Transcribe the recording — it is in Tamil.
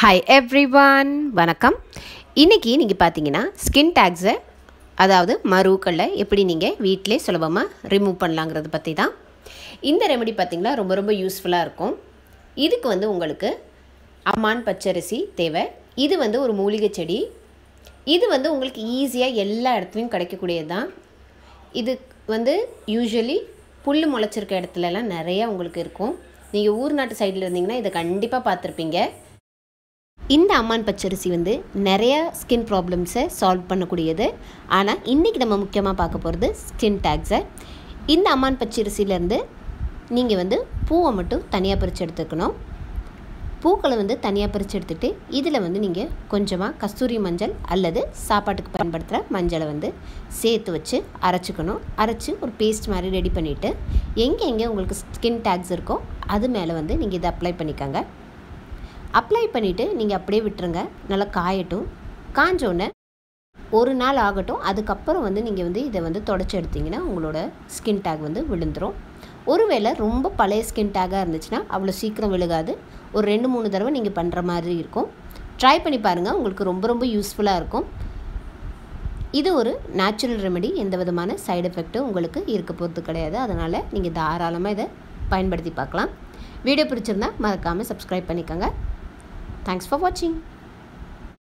ஹாய் எவ்ரிவான் வணக்கம் இன்றைக்கி நீங்கள் பார்த்தீங்கன்னா ஸ்கின் டேக்ஸை அதாவது மருக்களை எப்படி நீங்கள் வீட்டிலே சுலபமாக ரிமூவ் பண்ணலாங்கிறத பற்றி தான் இந்த ரெமெடி பார்த்திங்கன்னா ரொம்ப ரொம்ப யூஸ்ஃபுல்லாக இருக்கும் இதுக்கு வந்து உங்களுக்கு அம்மான் பச்சரிசி தேவை இது வந்து ஒரு மூலிகை செடி இது வந்து உங்களுக்கு ஈஸியாக எல்லா இடத்துலையும் கிடைக்கக்கூடியது தான் இது வந்து யூஸ்வலி புல் முளைச்சிருக்க இடத்துலலாம் நிறையா உங்களுக்கு இருக்கும் நீங்கள் ஊர் நாட்டு சைடில் இருந்தீங்கன்னா இதை கண்டிப்பாக பார்த்துருப்பீங்க இந்த அம்மான் பச்சரிசி வந்து நிறைய ஸ்கின் ப்ராப்ளம்ஸை சால்வ் பண்ணக்கூடியது ஆனால் இன்றைக்கி நம்ம முக்கியமாக பார்க்க போகிறது ஸ்கின் டேக்ஸை இந்த அம்மான் பச்சரிசியிலேருந்து நீங்கள் வந்து பூவை மட்டும் தனியாக பிரித்து எடுத்துக்கணும் பூக்களை வந்து தனியாக பிரித்து எடுத்துகிட்டு இதில் வந்து நீங்கள் கொஞ்சமாக கஸ்தூரி மஞ்சள் அல்லது சாப்பாட்டுக்கு பயன்படுத்துகிற மஞ்சளை வந்து சேர்த்து வச்சு அரைச்சிக்கணும் அரைச்சி ஒரு பேஸ்ட் மாதிரி ரெடி பண்ணிவிட்டு எங்கே எங்கே உங்களுக்கு ஸ்கின் டேக்ஸ் இருக்கோ அது மேலே வந்து நீங்கள் இதை அப்ளை பண்ணிக்கோங்க அப்ளை பண்ணிவிட்டு நீங்கள் அப்படியே விட்டுருங்க நல்லா காயட்டும் காஞ்சோடனே ஒரு நாள் ஆகட்டும் அதுக்கப்புறம் வந்து நீங்கள் வந்து இதை வந்து தொடச்சி எடுத்திங்கன்னா உங்களோட ஸ்கின் டேக் வந்து விழுந்துடும் ஒருவேளை ரொம்ப பழைய ஸ்கின் டேக்காக இருந்துச்சுன்னா அவ்வளோ சீக்கிரம் விழுகாது ஒரு ரெண்டு மூணு தடவை நீங்கள் பண்ணுற மாதிரி இருக்கும் ட்ரை பண்ணி பாருங்கள் உங்களுக்கு ரொம்ப ரொம்ப யூஸ்ஃபுல்லாக இருக்கும் இது ஒரு நேச்சுரல் ரெமெடி எந்த விதமான சைடு எஃபெக்ட்டும் உங்களுக்கு இருக்க போகிறது கிடையாது அதனால் நீங்கள் தாராளமாக இதை பயன்படுத்தி பார்க்கலாம் வீடியோ பிடிச்சிருந்தா மறக்காமல் சப்ஸ்கிரைப் பண்ணிக்கோங்க தேங்க்ஸ் ஃபார் வாட்சிங்